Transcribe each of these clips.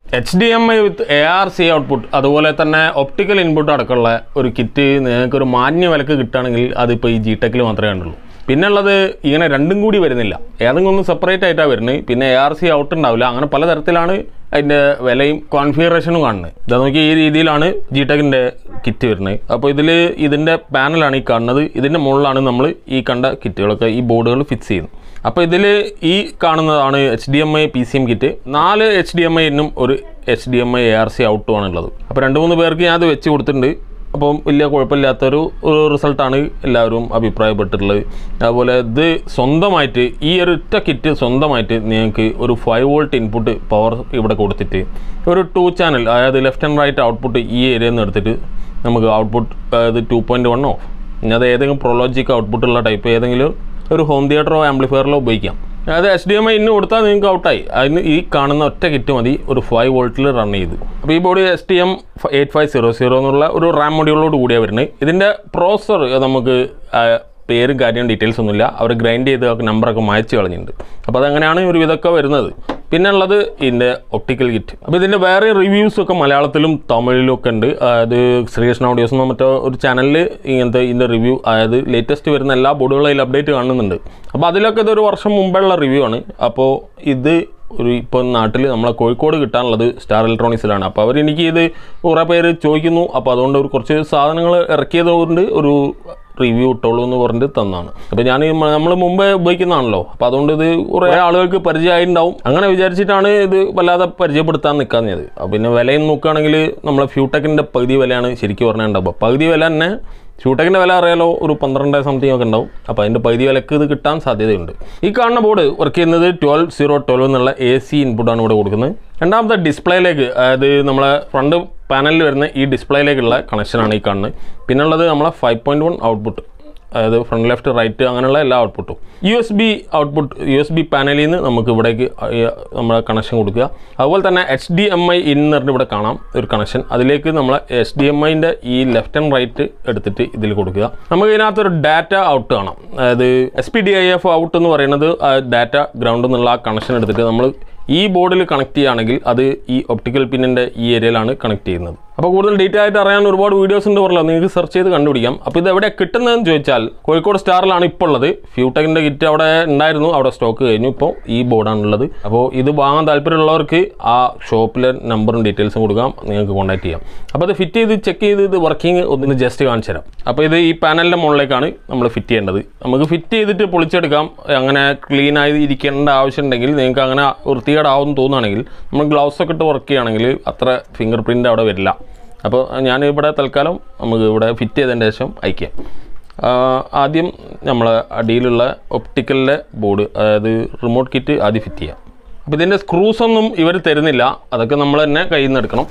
H D M I with A R C output അതുപോലെ തന്നെ optical input അടക്കമുള്ള ഒരു കിറ്റ് നിങ്ങൾക്ക് ഒരു മാന്യ വിലക്ക് കിട്ടുകയാണെങ്കിൽ അതിപ്പോൾ ഈ ജി ടെക്കിൽ മാത്രമേ കണ്ടുള്ളൂ പിന്നെ ഉള്ളത് ഇങ്ങനെ രണ്ടും കൂടി വരുന്നില്ല ഏതെങ്കിലും ഒന്ന് സെപ്പറേറ്റ് ആയിട്ടാണ് വരുന്നത് പിന്നെ എ ആർ സി ഔട്ട് ഉണ്ടാവില്ല അങ്ങനെ പലതരത്തിലാണ് അതിൻ്റെ വിലയും കോൺഫിഗറേഷനും കാണുന്നത് ഇതാ നോക്കി ഈ രീതിയിലാണ് ജി ടെക്കിൻ്റെ കിറ്റ് വരുന്നത് അപ്പോൾ ഇതിൽ ഇതിൻ്റെ പാനലാണ് ഈ കാണുന്നത് ഇതിൻ്റെ മുകളിലാണ് നമ്മൾ ഈ കണ്ട കിറ്റുകളൊക്കെ ഈ ബോർഡുകൾ ഫിക്സ് ചെയ്യുന്നത് അപ്പോൾ ഇതിൽ ഈ കാണുന്നതാണ് H D M I P C M kit നാല് എച്ച് ഡി എം ഐ ഇന്നും ഒരു H D M I A R C ഔട്ടുമാണ് ഉള്ളത് അപ്പോൾ രണ്ട് മൂന്ന് പേർക്ക് ഞാൻ അത് വെച്ച് കൊടുത്തിട്ടുണ്ട് അപ്പം വലിയ കുഴപ്പമില്ലാത്തൊരു ഒരു റിസൾട്ടാണ് എല്ലാവരും അഭിപ്രായപ്പെട്ടിട്ടുള്ളത് അതുപോലെ ഇത് സ്വന്തമായിട്ട് ഈ ഒരു ഒറ്റ കിറ്റ് സ്വന്തമായിട്ട് നിങ്ങൾക്ക് ഒരു ഫൈവ് വോൾട്ട് ഇൻപുട്ട് പവർ ഇവിടെ കൊടുത്തിട്ട് ഒരു ടു ചാനൽ അതായത് ലെഫ്റ്റ് ആൻഡ് റൈറ്റ് ഔട്ട്പുട്ട് ഈ ഏരിയയിൽ നിന്ന് എടുത്തിട്ട് നമുക്ക് ഔട്ട്പുട്ട് അതായത് ടു പോയിൻറ്റ് വണ്ണോ ഇനി അത് ഏതെങ്കിലും പ്രൊലോജിക്ക് ഔട്ട്പുട്ടുള്ള ടൈപ്പ് ഏതെങ്കിലും ഒരു ഹോം തിയേറ്ററോ ആംപ്ലിഫയറിലോ ഉപയോഗിക്കാം അതായത് എച്ച് ഡി എം ഐ ഇന്ന് കൊടുത്താൽ നിങ്ങൾക്ക് ഔട്ടായി അതിന് ഈ കാണുന്ന ഒറ്റ കിറ്റ് മതി ഒരു ഫൈവ് വോൾട്ടിൽ റൺ ചെയ്തു അപ്പോൾ ഈ body S T M eight five zero zero എന്നുള്ള ഒരു റാം മൊഡ്യൂളോട് കൂടിയാണ് വരുന്നത് ഇതിൻ്റെ പ്രോസർ നമുക്ക് ആ, പേരും കാര്യം ഡീറ്റെയിൽസ് ഒന്നുമില്ല അവർ ഗ്രൈൻഡ് ചെയ്ത് നമ്പറൊക്കെ മായച്ച് കളഞ്ഞിട്ടുണ്ട് അപ്പോൾ അതങ്ങനെയാണ് ഒരു ഇതൊക്കെ വരുന്നത് പിന്നെ ഉള്ളത് ഇതിൻ്റെ ഒപ്റ്റിക്കൽ കിറ്റ് അപ്പോൾ ഇതിൻ്റെ വേറെ റിവ്യൂസ് ഒക്കെ മലയാളത്തിലും തമിഴിലും ഒക്കെ ഉണ്ട് അതായത് ശ്രീകൃഷ്ണ ഓഡിയോസ് എന്നോ മറ്റോ ഒരു ചാനലിൽ ഇങ്ങനത്തെ ഇതിൻ്റെ റിവ്യൂ അതായത് ലേറ്റസ്റ്റ് വരുന്ന എല്ലാ ബോർഡുകളും അതിൽ അപ്ഡേറ്റ് കാണുന്നുണ്ട് അപ്പോൾ അതിലൊക്കെ ഇതൊരു വർഷം മുമ്പുള്ള റിവ്യൂ ആണ് അപ്പോൾ ഇത് ഒരു ഇപ്പോൾ നാട്ടിൽ നമ്മളെ കോഴിക്കോട് കിട്ടാനുള്ളത് സ്റ്റാർ ഇലക്ട്രോണിക്സിലാണ് അപ്പോൾ അവർ എനിക്ക് ഇത് കുറേ പേര് ചോദിക്കുന്നു അപ്പോൾ അതുകൊണ്ട് ഒരു കുറച്ച് സാധനങ്ങൾ ഇറക്കിയത് കൊണ്ട് ഒരു റിവ്യൂ ഇട്ടോളൂ എന്ന് പറഞ്ഞിട്ട് തന്നാണ് അപ്പോൾ ഞാൻ നമ്മൾ മുമ്പേ ഉപയോഗിക്കുന്നതാണല്ലോ അപ്പോൾ അതുകൊണ്ട് ഇത് കുറേ ആളുകൾക്ക് പരിചയമായിട്ടുണ്ടാവും അങ്ങനെ വിചാരിച്ചിട്ടാണ് ഇത് വല്ലാതെ പരിചയപ്പെടുത്താൻ നിൽക്കാഞ്ഞത് അപ്പോൾ പിന്നെ വിലയും നോക്കുകയാണെങ്കിൽ നമ്മളെ ഫ്യൂടെക്കിൻ്റെ പകുതി വിലയാണ് ശരിക്കും പറഞ്ഞിട്ടുണ്ടാവുക പകുതി വില തന്നെ ഷൂട്ടക്കിൻ്റെ വില അറിയാലോ ഒരു പന്ത്രണ്ട് സംതിങ് ഒക്കെ ഉണ്ടാവും അപ്പോൾ അതിൻ്റെ പകുതി വിലക്ക് ഇത് കിട്ടാൻ സാധ്യതയുണ്ട് ഈ കാണുന്ന ബോർഡ് വർക്ക് ചെയ്യുന്നത് ട്വൽവ് സീറോ ട്വൽവ് എന്നുള്ള എ സി ഇൻപുട്ടാണ് ഇവിടെ കൊടുക്കുന്നത് രണ്ടാമത്തെ ഡിസ്പ്ലേയിലേക്ക് അതായത് നമ്മളെ ഫ്രണ്ട് പാനലിൽ വരുന്ന ഈ ഡിസ്പ്ലേയിലേക്കുള്ള കണക്ഷനാണ് ഈ കാണുന്നത് പിന്നുള്ളത് നമ്മളെ ഫൈവ് പോയിൻറ്റ് വൺ ഔട്ട്പുട്ട് അതായത് ഫ്രണ്ട് ലെഫ്റ്റ് റൈറ്റ് അങ്ങനെയുള്ള എല്ലാ ഔട്ട്പുട്ടും U S B output U S B പാനലിൽ നിന്ന് നമുക്ക് ഇവിടേക്ക് നമ്മളെ കണക്ഷൻ കൊടുക്കുക അതുപോലെ തന്നെ H D M I in എന്ന് പറഞ്ഞിട്ട് ഇവിടെ കാണാം ഒരു കണക്ഷൻ അതിലേക്ക് നമ്മൾ എച്ച് ഡി എം ഐൻ്റെ ഈ ലെഫ്റ്റ് ആൻഡ് റൈറ്റ് എടുത്തിട്ട് ഇതിൽ കൊടുക്കുക നമുക്ക് ഇതിനകത്തൊരു ഡാറ്റ ഔട്ട് കാണാം അതായത് S P D I F out എന്ന് പറയുന്നത് ഡാറ്റ ഗ്രൗണ്ട് എന്നുള്ള ആ കണക്ഷൻ എടുത്തിട്ട് നമ്മൾ ഈ ബോർഡിൽ കണക്ട് ചെയ്യുകയാണെങ്കിൽ അത് ഈ ഒപ്റ്റിക്കൽ പിന്നിൻ്റെ ഈ ഏരിയയിലാണ് കണക്ട് ചെയ്യുന്നത് അപ്പോൾ കൂടുതൽ ഡീറ്റെയിൽ ആയിട്ട് അറിയാൻ ഒരുപാട് വീഡിയോസ് ഉണ്ട് പറഞ്ഞല്ലോ നിങ്ങൾക്ക് സെർച്ച് ചെയ്ത് കണ്ടുപിടിക്കാം അപ്പോൾ ഇത് എവിടെ കിട്ടുന്നതെന്ന് ചോദിച്ചാൽ കോഴിക്കോട് സ്റ്റാറിലാണ് ഇപ്പോൾ ഉള്ളത് ഫ്യൂടെക്കിൻ്റെ കിറ്റ് അവിടെ ഉണ്ടായിരുന്നു അവിടെ സ്റ്റോക്ക് കഴിഞ്ഞു ഇപ്പോൾ ഈ ബോർഡാണുള്ളത് അപ്പോൾ ഇത് വാങ്ങാൻ താല്പര്യമുള്ളവർക്ക് ആ ഷോപ്പിലെ നമ്പറും ഡീറ്റെയിൽസും കൊടുക്കാം നിങ്ങൾക്ക് കോൺടാക്ട് ചെയ്യാം അപ്പോൾ ഇത് ഫിറ്റ് ചെയ്ത് ചെക്ക് ചെയ്ത് ഇത് വർക്കിംഗ് ഒന്ന് ജസ്റ്റ് കാണിച്ചു തരാം അപ്പോൾ ഇത് ഈ പാനലിൻ്റെ മുകളിലേക്കാണ് നമ്മൾ ഫിറ്റ് ചെയ്യേണ്ടത് നമുക്ക് ഫിറ്റ് ചെയ്തിട്ട് പൊളിച്ചെടുക്കാം അങ്ങനെ ക്ലീൻ ആയി ഇരിക്കേണ്ട ആവശ്യമുണ്ടെങ്കിൽ നിങ്ങൾക്ക് അങ്ങനെ വൃത്തികേടാവും തോന്നുകയാണെങ്കിൽ നമ്മൾ ഗ്ലൗസ് ഒക്കെ ഇട്ട് വർക്ക് ചെയ്യുകയാണെങ്കിൽ അത്ര ഫിംഗർ പ്രിൻ്റ് അവിടെ വരില്ല അപ്പോൾ ഞാൻ ഇവിടെ തൽക്കാലം നമുക്ക് ഇവിടെ ഫിറ്റ് ചെയ്തതിന് ശേഷം അയക്കാം ആ, ആദ്യം നമ്മൾ അടിയിലുള്ള ഒപ്റ്റിക്കലിലെ ബോർഡ് അതായത് റിമോട്ട് കിറ്റ് ആദ്യം ഫിറ്റ് ചെയ്യാം അപ്പോൾ ഇതിൻ്റെ സ്ക്രൂസ് ഒന്നും ഇവർ തരുന്നില്ല അതൊക്കെ നമ്മൾ തന്നെ കയ്യിൽ നിന്ന് എടുക്കണം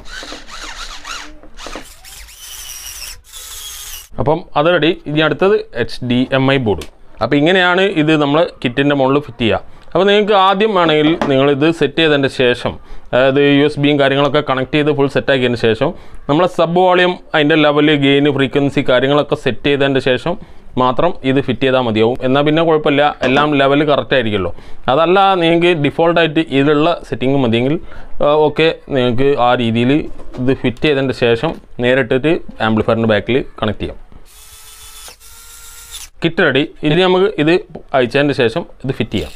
അപ്പം അത് റെഡി ഇനി അടുത്തത് H D M I board അപ്പോൾ ഇങ്ങനെയാണ് ഇത് നമ്മൾ കിറ്റിൻ്റെ മുകളിൽ ഫിറ്റ് ചെയ്യുക അപ്പോൾ നിങ്ങൾക്ക് ആദ്യം വേണമെങ്കിൽ നിങ്ങളിത് സെറ്റ് ചെയ്തതിൻ്റെ ശേഷം അതായത് യു എസ് ബിയും കാര്യങ്ങളൊക്കെ കണക്ട് ചെയ്ത് ഫുൾ സെറ്റാക്കിയതിന് ശേഷം നമ്മൾ സബ് വോളിയം അതിൻ്റെ ലെവല് ഗെയിൻ ഫ്രീക്വൻസി കാര്യങ്ങളൊക്കെ സെറ്റ് ചെയ്തതിൻ്റെ ശേഷം മാത്രം ഇത് ഫിറ്റ് ചെയ്താൽ മതിയാവും എന്നാൽ പിന്നെ കുഴപ്പമില്ല എല്ലാം ലെവൽ കറക്റ്റ് ആയിരിക്കുമല്ലോ അതല്ല നിങ്ങൾക്ക് ഡിഫോൾട്ടായിട്ട് ഇതിലുള്ള സെറ്റിംഗ് മതിയെങ്കിൽ ഓക്കെ നിങ്ങൾക്ക് ആ രീതിയിൽ ഇത് ഫിറ്റ് ചെയ്തതിൻ്റെ ശേഷം നേരിട്ടിട്ട് ആംപ്ലിഫയറിൻ്റെ ബാക്കിൽ കണക്ട് ചെയ്യാം കിറ്റ് റെഡി ഇനി നമുക്ക് ഇത് അയച്ചതിൻ്റെ ശേഷം ഇത് ഫിറ്റ് ചെയ്യാം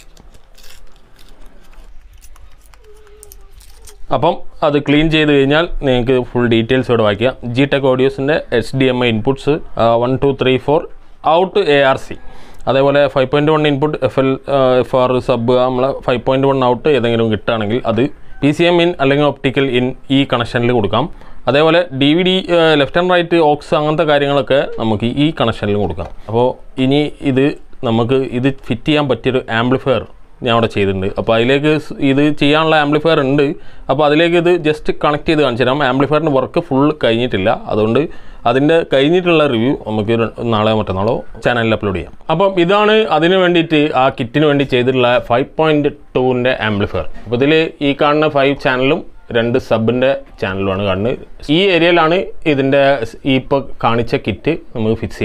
അപ്പം അത് ക്ലീൻ ചെയ്ത് കഴിഞ്ഞാൽ നിങ്ങൾക്ക് ഫുൾ ഡീറ്റെയിൽസ് ഇവിടെ വായിക്കാം ജി ടെക് ഓഡിയോസിൻ്റെ H D M I inputs one two three four out A R C അതേപോലെ five point one input F L F R sub നമ്മൾ ഫൈവ് പോയിൻറ്റ് വൺ ഔട്ട് ഏതെങ്കിലും കിട്ടുകയാണെങ്കിൽ അത് പി സി എം ഇൻ അല്ലെങ്കിൽ optical in ഈ കണക്ഷനിൽ കൊടുക്കാം അതേപോലെ D V D left and right aux അങ്ങനത്തെ കാര്യങ്ങളൊക്കെ നമുക്ക് ഈ കണക്ഷനിൽ കൊടുക്കാം അപ്പോൾ ഇനി ഇത് നമുക്ക് ഇത് ഫിറ്റ് ചെയ്യാൻ പറ്റിയൊരു ആംപ്ലിഫയർ ഞാൻ അവിടെ ചെയ്തിട്ടുണ്ട് അപ്പോൾ അതിലേക്ക് സ് ഇത് ചെയ്യാനുള്ള ആംപ്ലിഫയർ ഉണ്ട് അപ്പോൾ അതിലേക്ക് ഇത് ജസ്റ്റ് കണക്ട് ചെയ്ത് കാണിച്ചു തരാം ആംപ്ലിഫയറിൻ്റെ വർക്ക് ഫുൾ കഴിഞ്ഞിട്ടില്ല അതുകൊണ്ട് അതിൻ്റെ കഴിഞ്ഞിട്ടുള്ള റിവ്യൂ നമുക്ക് ര- നാളെയോ മറ്റന്നാളോ ചാനലിൽ അപ്ലോഡ് ചെയ്യാം അപ്പം ഇതാണ് അതിന് വേണ്ടിയിട്ട് ആ കിറ്റിന് വേണ്ടി ചെയ്തിട്ടുള്ള ഫൈവ് പോയിൻറ്റ് ടുവിൻ്റെ ആംപ്ലിഫയർ അപ്പോൾ ഇതിൽ ഈ കാണുന്ന ഫൈവ് ചാനലും രണ്ട് സബിൻ്റെ ചാനലുമാണ് കാണുന്നത് ഈ ഏരിയയിലാണ് ഇതിൻ്റെ സ് ഈ ഇപ്പോൾ കാണിച്ച കിറ്റ് നമുക്ക് ഫിക്സ് ചെയ്യാനുള്ളത്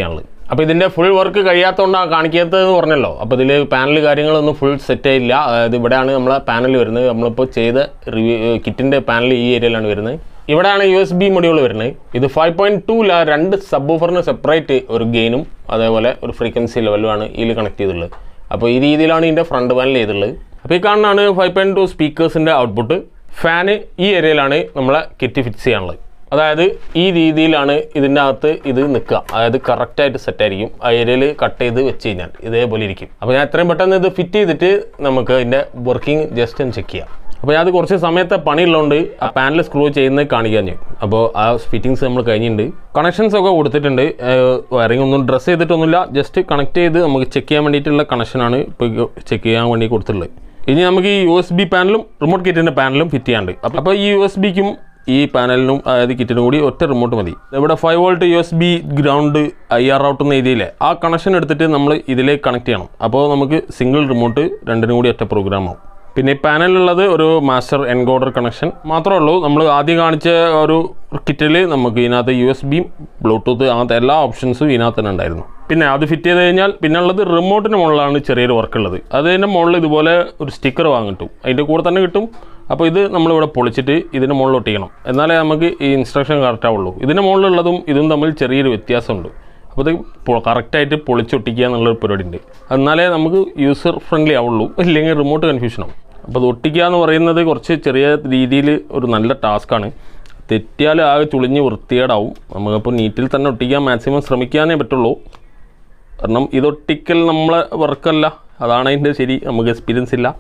അപ്പോൾ ഇതിൻ്റെ ഫുൾ വർക്ക് കഴിയാത്തതുകൊണ്ടാണ് കാണിക്കാത്തതെന്ന് പറഞ്ഞല്ലോ അപ്പോൾ ഇതിൽ പാനൽ കാര്യങ്ങളൊന്നും ഫുൾ സെറ്റ് ആയില്ല അതായത് ഇവിടെയാണ് നമ്മളെ പാനൽ വരുന്നത് നമ്മളിപ്പോൾ ചെയ്ത റിവ്യൂ കിറ്റിൻ്റെ പാനൽ ഈ ഏരിയയിലാണ് വരുന്നത് ഇവിടെയാണ് യു എസ് ബി മൊഡ്യൂൾ വരുന്നത് ഇത് ഫൈവ് പോയിൻറ്റ് ടൂല രണ്ട് സബ് ഓഫറിന് സെപ്പറേറ്റ് ഒരു ഗെയിനും അതേപോലെ ഒരു ഫ്രീക്വൻസി ലെവലുമാണ് ഇതിൽ കണക്ട് ചെയ്തിട്ടുള്ളത് അപ്പോൾ ഈ രീതിയിലാണ് ഇതിൻ്റെ ഫ്രണ്ട് പാനൽ ചെയ്തിട്ടുള്ളത് അപ്പോൾ ഈ കാണുന്നതാണ് ഫൈവ് പോയിൻറ്റ് ടു സ്പീക്കേഴ്സിൻ്റെ ഔട്ട്പുട്ട് ഫാന് ഈ ഏരിയയിലാണ് നമ്മളെ കിറ്റ് ഫിക്സ് ചെയ്യാനുള്ളത് അതായത് ഈ രീതിയിലാണ് ഇതിൻ്റെ അകത്ത് ഇത് നിൽക്കുക അതായത് കറക്റ്റായിട്ട് സെറ്റ് ആയിരിക്കും ആ ഏരിയയിൽ കട്ട് ചെയ്ത് വെച്ച് കഴിഞ്ഞാൽ ഇതേപോലെ ഇരിക്കും അപ്പോൾ ഞാൻ എത്രയും പെട്ടെന്ന് ഇത് ഫിറ്റ് ചെയ്തിട്ട് നമുക്ക് ഇതിൻ്റെ വർക്കിംഗ് ജസ്റ്റ് ഒന്ന് ചെക്ക് ചെയ്യാം അപ്പോൾ ഞാൻ അത് കുറച്ച് സമയത്തെ പണിയുള്ളതുകൊണ്ട് ആ പാനൽ സ്ക്രൂ ചെയ്യുന്നത് കാണിക്കാൻ ഞാൻ അപ്പോൾ ആ ഫിറ്റിങ്സ് നമ്മൾ കഴിഞ്ഞിട്ടുണ്ട് കണക്ഷൻസ് ഒക്കെ കൊടുത്തിട്ടുണ്ട് വയറിംഗ് ഒന്നും ഡ്രസ്സ് ചെയ്തിട്ടൊന്നുമില്ല ജസ്റ്റ് കണക്ട് ചെയ്ത് നമുക്ക് ചെക്ക് ചെയ്യാൻ വേണ്ടിയിട്ടുള്ള കണക്ഷനാണ് ഇപ്പോൾ ചെക്ക് ചെയ്യാൻ വേണ്ടി കൊടുത്തിട്ടുള്ളത് ഇനി നമുക്ക് ഈ യു എസ് ബി പാനലും റിമോട്ട് കിറ്റിൻ്റെ പാനലും ഫിറ്റ് ചെയ്യാണ്ട് അപ്പോൾ അപ്പോൾ ഈ യു എസ് ബിക്കും ഈ പാനലിനും അതായത് കിറ്റിനും കൂടി ഒറ്റ റിമോട്ട് മതി ഇവിടെ five volt U S B ground I R out എന്ന ഏരിയയിലെ ആ കണക്ഷൻ എടുത്തിട്ട് നമ്മൾ ഇതിലേക്ക് കണക്ട് ചെയ്യണം അപ്പോൾ നമുക്ക് സിംഗിൾ റിമോട്ട് രണ്ടിനും കൂടി ഒറ്റ പ്രോഗ്രാം ആവും പിന്നെ ഈ പാനലുള്ളത് ഒരു മാസ്റ്റർ എൻകോഡർ കണക്ഷൻ മാത്രമേ ഉള്ളൂ നമ്മൾ ആദ്യം കാണിച്ച ഒരു കിറ്റിൽ നമുക്ക് ഇതിനകത്ത് യു എസ് ബി ബ്ലൂടൂത്ത് അങ്ങനത്തെ എല്ലാ ഓപ്ഷൻസും ഇതിനകത്ത് തന്നെ ഉണ്ടായിരുന്നു പിന്നെ അത് ഫിറ്റ് ചെയ്ത് കഴിഞ്ഞാൽ പിന്നെ ഉള്ളത് റിമോട്ടിന് മുകളിലാണ് ചെറിയൊരു വർക്ക് ഉള്ളത് അതിൻ്റെ മുകളിൽ ഇതുപോലെ ഒരു സ്റ്റിക്കർ വാങ്ങി കിട്ടും അതിൻ്റെ കൂടെ തന്നെ കിട്ടും അപ്പോൾ ഇത് നമ്മളിവിടെ പൊളിച്ചിട്ട് ഇതിന് മുകളിൽ ഒട്ടിക്കണം എന്നാലേ നമുക്ക് ഈ ഇൻസ്ട്രക്ഷൻ കറക്റ്റ് ആവുള്ളൂ ഇതിൻ്റെ മുകളിലുള്ളതും ഇതും തമ്മിൽ ചെറിയൊരു വ്യത്യാസമുണ്ട് അപ്പോൾ ഇത് കറക്റ്റായിട്ട് പൊളിച്ചൊട്ടിക്കുക എന്നുള്ളൊരു പരിപാടി ഉണ്ട് എന്നാലേ നമുക്ക് യൂസർ ഫ്രണ്ട്ലി ആവുള്ളൂ ഇല്ലെങ്കിൽ റിമോട്ട് കൺഫ്യൂഷനാവും അപ്പോൾ അത് ഒട്ടിക്കുക എന്ന് പറയുന്നത് കുറച്ച് ചെറിയ രീതിയിൽ ഒരു നല്ല ടാസ്ക്കാണ് തെറ്റിയാൽ ആകെ ചുളിഞ്ഞ് വൃത്തികേടാവും നമുക്കപ്പോൾ നീറ്റിൽ തന്നെ ഒട്ടിക്കാൻ മാക്സിമം ശ്രമിക്കാനേ പറ്റുള്ളൂ കാരണം ഇതൊട്ടിക്കൽ നമ്മളെ വർക്കല്ല അതാണ് അതിൻ്റെ ശരി നമുക്ക് എക്സ്പീരിയൻസ് ഇല്ല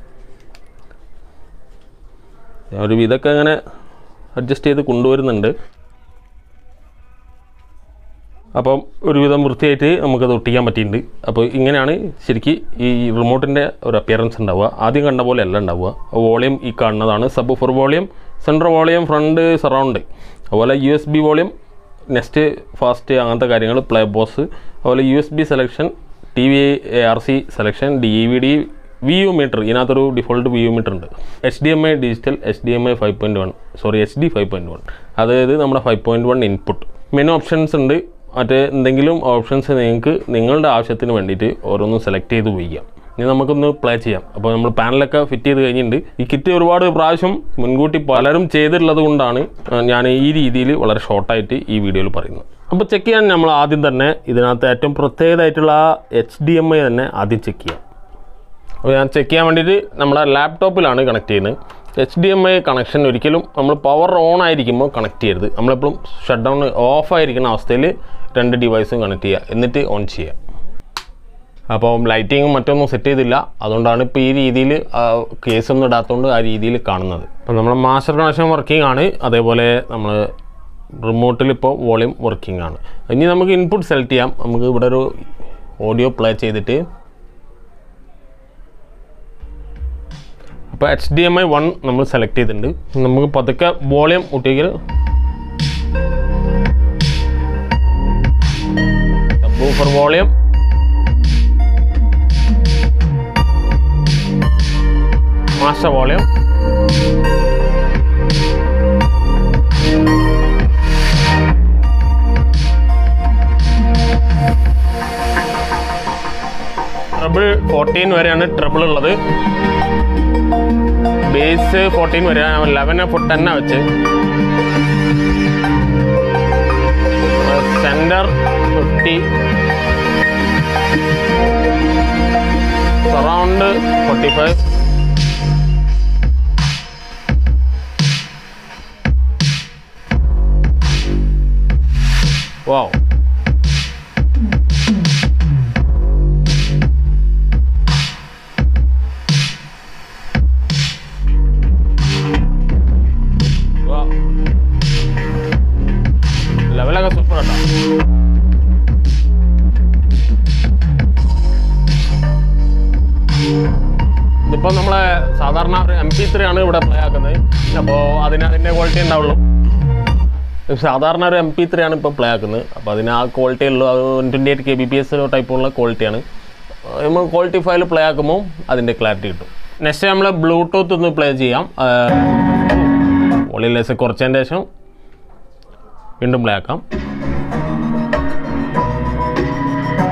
ഞാൻ ഒരു വിധമൊക്കെ അങ്ങനെ അഡ്ജസ്റ്റ് ചെയ്ത് കൊണ്ടുവരുന്നുണ്ട് അപ്പം ഒരുവിധം വൃത്തിയായിട്ട് നമുക്കത് ഒട്ടിക്കാൻ പറ്റിയിട്ടുണ്ട് അപ്പോൾ ഇങ്ങനെയാണ് ശരിക്ക് ഈ റിമോട്ടിൻ്റെ ഒരു അപ്പിയറൻസ് ഉണ്ടാവുക ആദ്യം കണ്ട പോലെ അല്ല ഉണ്ടാവുക വോളിയം ഈ കാണുന്നതാണ് sub four volume central volume front surround അതുപോലെ U S B volume next fast അങ്ങനത്തെ കാര്യങ്ങൾ പ്ലേ ബോസ് അതുപോലെ U S B selection T V A R C selection D V D V U meter ഇതിനകത്തൊരു default V U meter ഉണ്ട് H D M I digital H D M I five point one sorry H D five point one അതായത് നമ്മുടെ five point one input menu options ഉണ്ട് മറ്റേ എന്തെങ്കിലും options നിങ്ങൾക്ക് നിങ്ങളുടെ ആവശ്യത്തിന് വേണ്ടിയിട്ട് ഓരോന്നും സെലക്ട് ചെയ്ത് ഉപയോഗിക്കാം ഇനി നമുക്കൊന്ന് പ്ലേ ചെയ്യാം അപ്പോൾ നമ്മൾ പാനലൊക്കെ ഫിറ്റ് ചെയ്ത് കഴിഞ്ഞിട്ടുണ്ട് ഈ കിറ്റ് ഒരുപാട് പ്രാവശ്യം മുൻകൂട്ടി പലരും ചെയ്തിട്ടുള്ളത് കൊണ്ടാണ് ആ, ഞാൻ ഈ രീതിയിൽ വളരെ ഷോർട്ടായിട്ട് ഈ വീഡിയോയിൽ പറയുന്നത് അപ്പോൾ ചെക്ക് ചെയ്യാൻ നമ്മൾ ആദ്യം തന്നെ ഇതിനകത്ത് ഏറ്റവും പ്രത്യേകമായിട്ടുള്ള ആ എച്ച് ഡി എം ഐ തന്നെ ആദ്യം ചെക്ക് ചെയ്യാം അപ്പോൾ ഞാൻ ചെക്ക് ചെയ്യാൻ വേണ്ടിയിട്ട് നമ്മുടെ ലാപ്ടോപ്പിലാണ് കണക്ട് ചെയ്യുന്നത് H D M I connection ഒരിക്കലും നമ്മൾ പവർ ഓൺ ആയിരിക്കുമ്പോൾ കണക്ട് ചെയ്യരുത് നമ്മളെപ്പോഴും ഷട്ട് ഡൗൺ ഓഫ് ആയിരിക്കുന്ന അവസ്ഥയിൽ രണ്ട് ഡിവൈസും കണക്ട് ചെയ്യുക എന്നിട്ട് ഓൺ ചെയ്യുക അപ്പോൾ ലൈറ്റിങ്ങും മറ്റൊന്നും സെറ്റ് ചെയ്തില്ല അതുകൊണ്ടാണ് ഇപ്പോൾ ഈ രീതിയിൽ കേസൊന്നും ഇടാത്തതുകൊണ്ട് ആ രീതിയിൽ കാണുന്നത് അപ്പോൾ നമ്മൾ മാസ്റ്റർ കണക്ഷൻ വർക്കിംഗ് ആണ് അതേപോലെ നമ്മൾ റിമോട്ടിൽ ഇപ്പോൾ വോളിയം വർക്കിംഗ് ആണ് ഇനി നമുക്ക് ഇൻപുട്ട് സെലക്ട് ചെയ്യാം നമുക്ക് ഇവിടെ ഒരു ഓഡിയോ പ്ലേ ചെയ്തിട്ട് അപ്പോൾ H D M I one നമ്മൾ സെലക്ട് ചെയ്തിട്ടുണ്ട് നമുക്ക് പതുക്കെ volume optical four volume master volume treble fourteen വരെയാണ് ട്രബിൾ ഉള്ളത് ബേസ് ഫോർട്ടീൻ വരെ ലെവൻ ടെന്നാ വെച്ച് centre fifty surround forty five wow ലെവലൊക്കെ സൂപ്പർ കേട്ടോ ഇതിപ്പോൾ നമ്മളെ സാധാരണ ഒരു എം പി ത്രീ ആണ് ഇവിടെ പ്ലേ ആക്കുന്നത് അപ്പോൾ അതിന് അതിൻ്റെ ക്വാളിറ്റി ഉണ്ടാവുള്ളൂ സാധാരണ ഒരു എം പി ത്രീ ആണ് ഇപ്പോൾ പ്ലേ ആക്കുന്നത് അപ്പോൾ അതിന് ആ ക്വാളിറ്റി ഉള്ളൂ അത് one twenty eight K B P S ടൈപ്പുള്ള ക്വാളിറ്റിയാണ് നമ്മൾ ക്വാളിറ്റി ഫയൽ പ്ലേ ആക്കുമ്പോൾ അതിൻ്റെ ക്ലാരിറ്റി കിട്ടും നെക്സ്റ്റ് നമ്മൾ ബ്ലൂടൂത്ത് ഒന്ന് പ്ലേ ചെയ്യാം വോളിയലേസ് കുറച്ചതിന് ശേഷം വീണ്ടും പ്ലേ ആക്കാം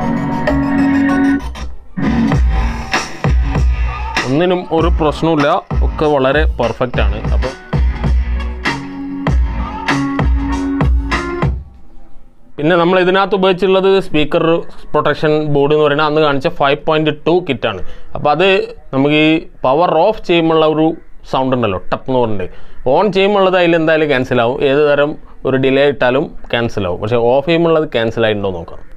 ഒന്നിനും ഒരു പ്രശ്നമില്ല ഒക്കെ വളരെ പെർഫെക്റ്റ് ആണ് അപ്പോൾ പിന്നെ നമ്മൾ ഇതിനകത്ത് ഉപയോഗിച്ചുള്ളത് സ്പീക്കർ പ്രൊട്ടക്ഷൻ ബോർഡ് എന്ന് പറയുന്നത് അന്ന് കാണിച്ച ഫൈവ് പോയിൻറ്റ് ടു കിറ്റാണ് അപ്പോൾ അത് നമുക്ക് ഈ പവർ ഓഫ് ചെയ്യുമ്പോഴുള്ള ഒരു സൗണ്ട് ഉണ്ടല്ലോ ടപ്പ് എന്ന് പറഞ്ഞിട്ട് ഓൺ ചെയ്യുമ്പോഴുള്ളത് അതിൽ എന്തായാലും ക്യാൻസൽ ആവും ഏത് തരം ഒരു ഡിലേ ഇട്ടാലും ക്യാൻസൽ ആവും പക്ഷേ ഓഫ് ചെയ്യുമ്പോഴുള്ളത് ക്യാൻസൽ ആയിട്ടുണ്ടോ എന്ന് നോക്കാം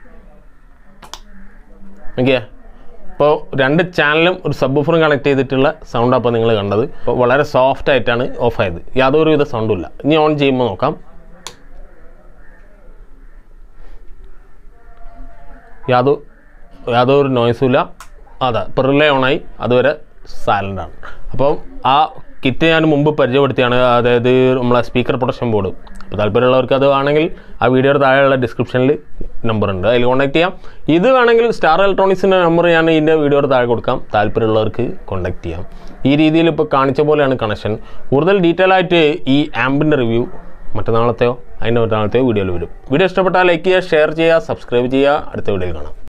ഓക്കെ ഇപ്പോൾ രണ്ട് ചാനലും ഒരു സബ്ബൂഫറും കണക്ട് ചെയ്തിട്ടുള്ള സൗണ്ട് അപ്പോൾ നിങ്ങൾ കണ്ടത് അപ്പോൾ വളരെ സോഫ്റ്റ് ആയിട്ടാണ് ഓഫ് ആയത് യാതൊരു വിധ സൗണ്ടും ഇല്ല ഇനി ഓൺ ചെയ്യുമ്പോൾ നോക്കാം യാതൊരു യാതൊരു നോയ്സും ഇല്ല അതെ ഇപ്പോൾ റിലേ ഓണായി അതുവരെ സൈലൻ്റ് ആണ് അപ്പം ആ കിറ്റ് ഞാൻ മുമ്പ് പരിചയപ്പെടുത്തിയാണ് അതായത് നമ്മളെ സ്പീക്കർ പ്രൊട്ടക്ഷൻ ബോർഡ് അപ്പോൾ താല്പര്യമുള്ളവർക്ക് അത് വേണമെങ്കിൽ ആ വീഡിയോയുടെ താഴെയുള്ള ഡിസ്ക്രിപ്ഷനിൽ നമ്പർ ഉണ്ട് അതിൽ കോൺടാക്ട് ചെയ്യാം ഇത് വേണമെങ്കിൽ സ്റ്റാർ ഇലക്ട്രോണിക്സിൻ്റെ നമ്പർ ഞാൻ ഇതിൻ്റെ വീഡിയോയുടെ താഴെ കൊടുക്കാം താല്പര്യമുള്ളവർക്ക് കോൺടാക്ട് ചെയ്യാം ഈ രീതിയിൽ ഇപ്പോൾ കാണിച്ച പോലെയാണ് കണക്ഷൻ കൂടുതൽ ഡീറ്റെയിൽ ആയിട്ട് ഈ ആമ്പിൻ്റെ റിവ്യൂ മറ്റന്നാളത്തെയോ അതിൻ്റെ മറ്റന്നാളത്തെയോ വീഡിയോയിൽ വരും വീഡിയോ ഇഷ്ടപ്പെട്ടാൽ ലൈക്ക് ചെയ്യുക ഷെയർ ചെയ്യുക സബ്സ്ക്രൈബ് ചെയ്യുക അടുത്ത വീഡിയോയിൽ കാണാം